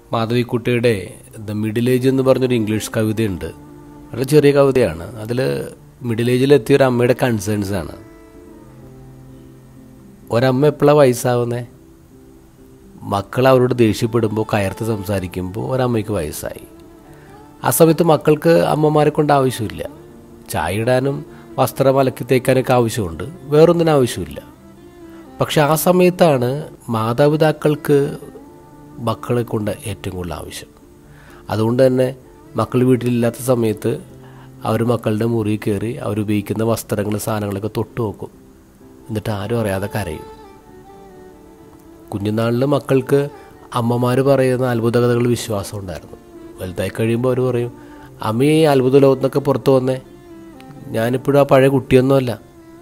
മാധവിക്കുട്ടിയുടെ the middle age എന്ന് പറഞ്ഞൊരു English കവിതയുണ്ട് വളരെ ചെറിയ കവിതയാണ് അതിൽ മിഡിൽ ഏജിലെത്തിയ ഒരു അമ്മയുടെ കൺസേൺസ് ആണ് ഒരമ്മ എപ്പോഴാണ് വയസ്സാവുന്നേ മക്കൾ അവരോട് ദേഷ്യപ്പെടുമ്പോൾ കയർത്ത് സംസാരിക്കുമ്പോൾ ഒരമ്മയ്ക്ക് വയസ്സായി ആ സമയത്ത് മക്കൾക്ക് അമ്മമാരെ കൊണ്ട് ആവശ്യമില്ല ചായ ഇടാനും വസ്ത്രം അലക്കി തേക്കാനൊക്കെ ആവശ്യമുണ്ട് വേറൊന്നിനും ആവശ്യമില്ല പക്ഷെ ആ സമയത്താണ് മാതാപിതാക്കൾക്ക് മക്കളെ കൊണ്ട് ഏറ്റവും കൂടുതൽ ആവശ്യം അതുകൊണ്ട് തന്നെ മക്കൾ വീട്ടിലില്ലാത്ത സമയത്ത് അവർ മക്കളുടെ മുറി കയറി അവരുപയോഗിക്കുന്ന വസ്ത്രങ്ങൾ സാധനങ്ങളൊക്കെ തൊട്ട് നോക്കും എന്നിട്ട് ആരും അറിയാതെ കരയും കുഞ്ഞുനാളിൽ മക്കൾക്ക് അമ്മമാർ പറയുന്ന അത്ഭുത കഥകൾ വിശ്വാസം ഉണ്ടായിരുന്നു വലുതായി കഴിയുമ്പോൾ അവർ പറയും അമ്മ ഈ അത്ഭുത ലോകത്തുനിന്നൊക്കെ പുറത്തു വന്നേ ഞാനിപ്പോഴും ആ പഴയ കുട്ടിയൊന്നുമല്ല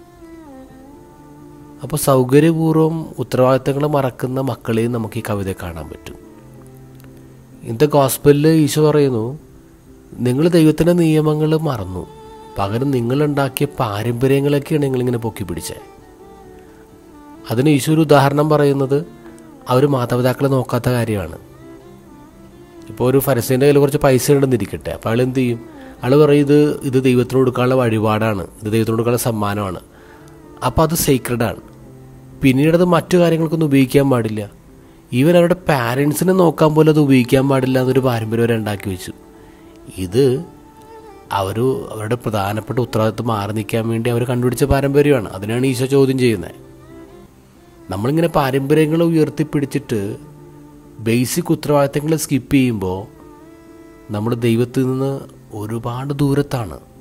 അപ്പോൾ സൗകര്യപൂർവ്വം ഉത്തരവാദിത്തങ്ങൾ മറക്കുന്ന മക്കളെയും നമുക്ക് ഈ കവിത കാണാൻ പറ്റും ഇന്നത്തെ ഗോസ്പലിൽ ഈശോ പറയുന്നു നിങ്ങൾ ദൈവത്തിൻ്റെ നിയമങ്ങൾ മറന്നു പകരം നിങ്ങളുണ്ടാക്കിയ പാരമ്പര്യങ്ങളൊക്കെയാണ് നിങ്ങളിങ്ങനെ പൊക്കി പിടിച്ചത് അതിന് ഈശോ ഒരു ഉദാഹരണം പറയുന്നത് അവർ മാതാപിതാക്കളെ നോക്കാത്ത കാര്യമാണ് ഇപ്പോൾ ഒരു ഫരസേൻ്റെ കയ്യിൽ കുറച്ച് പൈസ ഉണ്ടെന്നിരിക്കട്ടെ അപ്പോൾ അയാൾ എന്ത് ചെയ്യും അയാൾ പറയും ഇത് ഇത് ദൈവത്തിന് കൊടുക്കാനുള്ള വഴിപാടാണ് ഇത് ദൈവത്തിന് കൊടുക്കാനുള്ള സമ്മാനമാണ് അപ്പോൾ അത് സീക്രഡാണ് പിന്നീട് അത് മറ്റു കാര്യങ്ങൾക്കൊന്നും ഉപയോഗിക്കാൻ പാടില്ല ഈവൻ അവരുടെ പാരൻസിനെ നോക്കാൻ പോലും അത് ഉപയോഗിക്കാൻ പാടില്ല എന്നൊരു പാരമ്പര്യം അവർ ഉണ്ടാക്കി വെച്ചു ഇത് അവർ അവരുടെ പ്രധാനപ്പെട്ട ഉത്തരവാദിത്വം മാറി നിൽക്കാൻ വേണ്ടി അവർ കണ്ടുപിടിച്ച പാരമ്പര്യമാണ് അതിനാണ് ഈശോ ചോദ്യം ചെയ്യുന്നത് നമ്മളിങ്ങനെ പാരമ്പര്യങ്ങൾ ഉയർത്തിപ്പിടിച്ചിട്ട് ബേസിക് ഉത്തരവാദിത്തങ്ങൾ സ്കിപ്പ് ചെയ്യുമ്പോൾ നമ്മൾ ദൈവത്തിൽ നിന്ന് ഒരുപാട് ദൂരത്താണ്